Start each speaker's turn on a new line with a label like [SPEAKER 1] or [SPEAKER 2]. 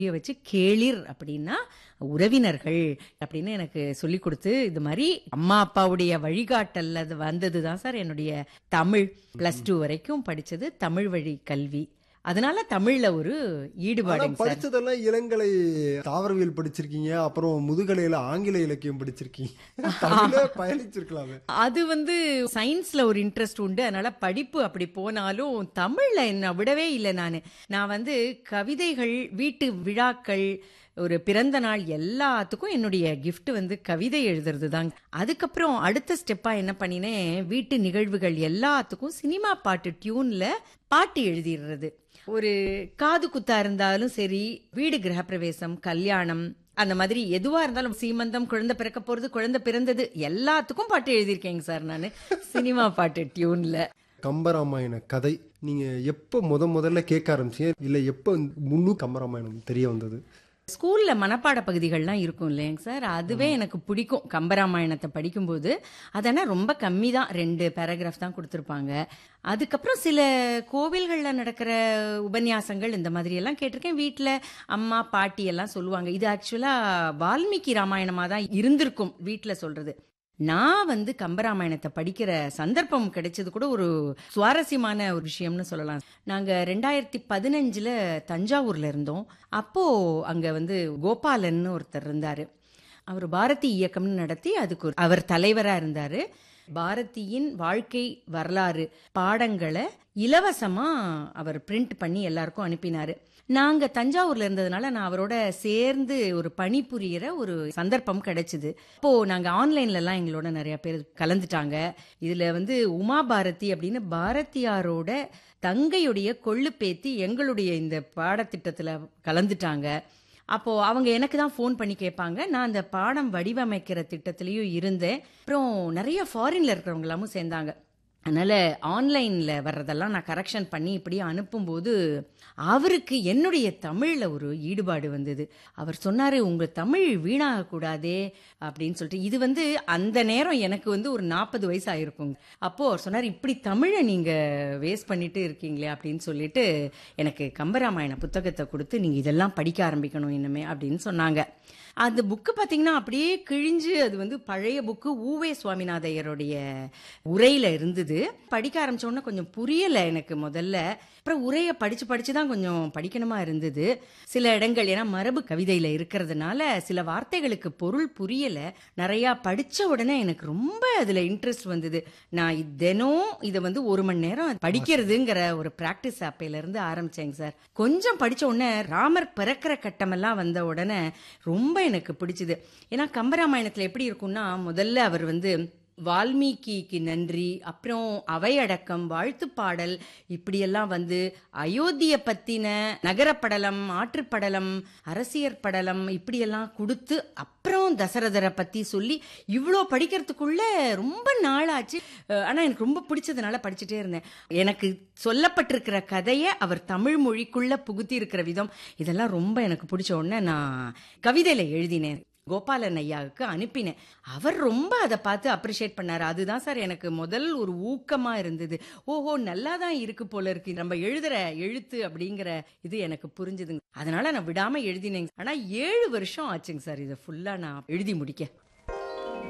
[SPEAKER 1] புரிய வச்சு கேளிர் அப்படின்னா உறவினர்கள் அப்படின்னு எனக்கு சொல்லி கொடுத்து இது மாதிரி அம்மா அப்பாவுடைய வழிகாட்டல்ல அது வந்தது தான் சார் என்னுடைய தமிழ் பிளஸ் டூ வரைக்கும் படிச்சது தமிழ் வழி கல்வி அதனால தமிழ்ல ஒரு
[SPEAKER 2] ஆனா
[SPEAKER 1] ஈடுபாடுங்க சார்
[SPEAKER 2] படிச்சதெல்லாம் இளங்கலை தாவரவியல் படிச்சிருக்கீங்க அப்புறம் முதுகலையில ஆங்கில இலக்கியம் படிச்சிருக்கீங்க தமிழே பயணிச்சிருக்கலாமே
[SPEAKER 1] அது வந்து சயின்ஸ்ல ஒரு இன்ட்ரெஸ்ட் உண்டு அதனால படிப்பு அப்படி போனாலும் தமிழ்ல என்ன விடவே இல்லை நான் நான் வந்து கவிதைகள் வீட்டு விழாக்கள் ஒரு பிறந்த நாள் எல்லாத்துக்கும் என்னுடைய gift வந்து கவிதை எழுதுறது தாங்க அதுக்கப்புறம் அடுத்த ஸ்டெப்பா என்ன பண்ணினேன் வீட்டு நிகழ்வுகள் எல்லாத்துக்கும் சினிமா பாட்டு டியூன்ல பாட்டு எழுதிடுறது ஒரு காது குத்தா இருந்தாலும் சரி வீடு கிரகப்பிரவேசம் கல்யாணம் அந்த மாதிரி எதுவா இருந்தாலும் சீமந்தம் குழந்தை பிறக்க போறது குழந்தை பிறந்தது எல்லாத்துக்கும் பாட்டு எழுதியிருக்கேங்க சார் நான் சினிமா பாட்டு டியூன்ல
[SPEAKER 2] கம்பராமாயண கதை நீங்க எப்ப முத முதல்ல கேட்க ஆரம்பிச்சீங்க இல்ல எப்ப முழு கம்பராமாயணம் தெரிய வந்தது
[SPEAKER 1] ஸ்கூல்ல மனப்பாட பகுதிகள்லாம் இருக்கும் இல்லைங்க சார் அதுவே எனக்கு பிடிக்கும் கம்பராமாயணத்தை படிக்கும்போது அதெல்லாம் ரொம்ப கம்மி தான் ரெண்டு பேராகிராஃப் தான் கொடுத்துருப்பாங்க அதுக்கப்புறம் சில கோவில்களில் நடக்கிற உபன்யாசங்கள் இந்த மாதிரி எல்லாம் கேட்டிருக்கேன் வீட்டில் அம்மா பாட்டி எல்லாம் சொல்லுவாங்க இது ஆக்சுவலாக வால்மீகி ராமாயணமாக தான் இருந்திருக்கும் வீட்டில் சொல்றது நான் வந்து கம்பராமாயணத்தை படிக்கிற சந்தர்ப்பம் கிடைச்சது கூட ஒரு சுவாரஸ்யமான ஒரு விஷயம்னு சொல்லலாம் நாங்க ரெண்டாயிரத்தி பதினஞ்சுல தஞ்சாவூர்ல இருந்தோம் அப்போ அங்க வந்து கோபாலன் ஒருத்தர் இருந்தாரு அவர் பாரதி இயக்கம்னு நடத்தி அதுக்கு ஒரு- அவர் தலைவரா இருந்தாரு பாரதியின் வாழ்க்கை வரலாறு பாடங்களை இலவசமா அவர் பிரிண்ட் பண்ணி எல்லாருக்கும் அனுப்பினாரு நாங்க தஞ்சாவூர்ல இருந்ததுனால நான் அவரோட சேர்ந்து ஒரு பணி புரியிற ஒரு சந்தர்ப்பம் கிடைச்சது அப்போ நாங்க ஆன்லைன்ல எல்லாம் எங்களோட நிறைய பேர் கலந்துட்டாங்க இதுல வந்து உமா பாரதி அப்படின்னு பாரதியாரோட தங்கையுடைய கொள்ளு பேத்தி எங்களுடைய இந்த பாடத்திட்டத்துல கலந்துட்டாங்க அப்போ அவங்க எனக்கு தான் ஃபோன் பண்ணி கேட்பாங்க நான் அந்த பாடம் வடிவமைக்கிற திட்டத்திலயும் இருந்தேன் அப்புறம் நிறைய ஃபாரின்ல இருக்கிறவங்க எல்லாமும் சேர்ந்தாங்க அதனால ஆன்லைன்ல வர்றதெல்லாம் நான் கரெக்ஷன் பண்ணி இப்படி அனுப்பும்போது அவருக்கு என்னுடைய தமிழ்ல ஒரு ஈடுபாடு வந்தது அவர் சொன்னாரு உங்க தமிழ் வீணாக கூடாதே அப்படின்னு சொல்லிட்டு இது வந்து அந்த நேரம் எனக்கு வந்து ஒரு நாற்பது வயசு ஆயிருக்குங்க அப்போ அவர் சொன்னார் இப்படி தமிழை நீங்க வேஸ்ட் பண்ணிட்டு இருக்கீங்களே அப்படின்னு சொல்லிட்டு எனக்கு கம்பராமாயண புத்தகத்தை கொடுத்து நீங்க இதெல்லாம் படிக்க ஆரம்பிக்கணும் இனிமே அப்படின்னு சொன்னாங்க அந்த புக்கு பார்த்தீங்கன்னா அப்படியே கிழிஞ்சு அது வந்து பழைய புக்கு ஊவே சுவாமிநாதையருடைய உரையில இருந்தது படிக்க ஆரம்பிச்ச உடனே கொஞ்சம் புரியல எனக்கு முதல்ல அப்புறம் உரையை படிச்சு படிச்சு தான் கொஞ்சம் படிக்கணுமா இருந்தது சில இடங்கள் ஏன்னா மரபு கவிதையில இருக்கிறதுனால சில வார்த்தைகளுக்கு பொருள் புரியல நிறைய படிச்ச உடனே எனக்கு ரொம்ப அதுல இன்ட்ரெஸ்ட் வந்தது நான் இது தினம் இதை வந்து ஒரு மணி நேரம் படிக்கிறதுங்கிற ஒரு பிராக்டிஸ் அப்பையில இருந்து ஆரம்பிச்சேங்க சார் கொஞ்சம் படிச்ச உடனே ராமர் பிறக்கிற கட்டமெல்லாம் வந்த உடனே ரொம்ப எனக்கு பிடிச்சது ஏன்னா கம்பராமாயணத்துல எப்படி இருக்கும்னா முதல்ல அவர் வந்து வால்மீகிக்கு நன்றி அப்புறம் அவையடக்கம் வாழ்த்து பாடல் இப்படியெல்லாம் வந்து அயோத்திய பத்தின நகரப்படலம் ஆற்றுப்படலம் அரசியர் படலம் இப்படியெல்லாம் கொடுத்து அப்புறம் தசரதரை பத்தி சொல்லி இவ்வளோ படிக்கிறதுக்குள்ள ரொம்ப நாளாச்சு அஹ் ஆனா எனக்கு ரொம்ப பிடிச்சதுனால படிச்சுட்டே இருந்தேன் எனக்கு சொல்லப்பட்டிருக்கிற கதையை அவர் தமிழ் மொழிக்குள்ள புகுத்தி இருக்கிற விதம் இதெல்லாம் ரொம்ப எனக்கு பிடிச்ச உடனே நான் கவிதையில எழுதினேன் கோபாலன் ஐயாவுக்கு அனுப்பினேன் அவர் ரொம்ப அதை பார்த்து அப்ரிஷியேட் பண்ணாரு அதுதான் சார் எனக்கு முதல் ஒரு ஊக்கமா இருந்தது ஓஹோ நல்லா தான் இருக்கு போல இருக்கு நம்ம எழுதுற எழுத்து அப்படிங்கிற இது எனக்கு புரிஞ்சுதுங்க அதனால நான் விடாம எழுதினேங்க ஆனா ஏழு வருஷம் ஆச்சுங்க சார் இதை ஃபுல்லா நான் எழுதி முடிக்க